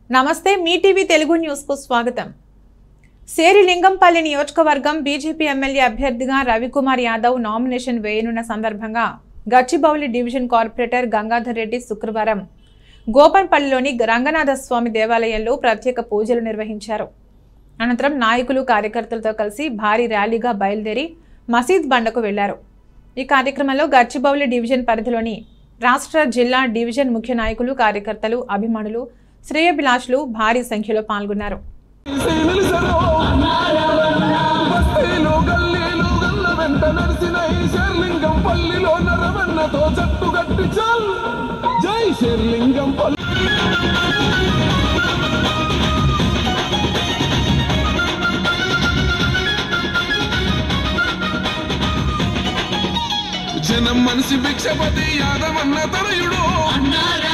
నమస్తే మీ TV Telugu news కు స్వాగతం సేరిలింగంపల్లి నియోజకవర్గం బీజేపీ ఎమ్మెల్యే అభ్యర్థిగా రవికుమార్ యాదవ్ నామినేషన్ వేయనున్న సందర్భంగా గచ్చిబౌలి డివిజన్ కార్పొరేటర్ గంగాధర్ రెడ్డి శుక్రవారం గోపన్పల్లిలోని రంగనాథ స్వామి దేవాలయంలో ప్రత్యేక పూజలు నిర్వహించారు అనంతరం నాయకులు కార్యకర్తలతో కలిసి భారీ ర్యాలీగా బయలుదేరి మసీద్ బండకు వెళ్లారు ఈ కార్యక్రమంలో గచ్చిబౌలి డివిజన్ పరిధిలోని రాష్ట్ర జిల్లా డివిజన్ ముఖ్య నాయకులు కార్యకర్తలు అభిమానులు శ్రేయభిలాషులు భారీ సంఖ్యలో పాల్గొన్నారు నిలిసెను. బస్తీలు, గల్లీలు, గల్ల వెంట నడిసిన ఈ శేర్లింగం పల్లిలో నరవన్నతో జట్టు గట్టి చల్ జై శేర్లింగం పల్లి జనం మనిషి భిక్షపతి యాదవన్న తనయుడు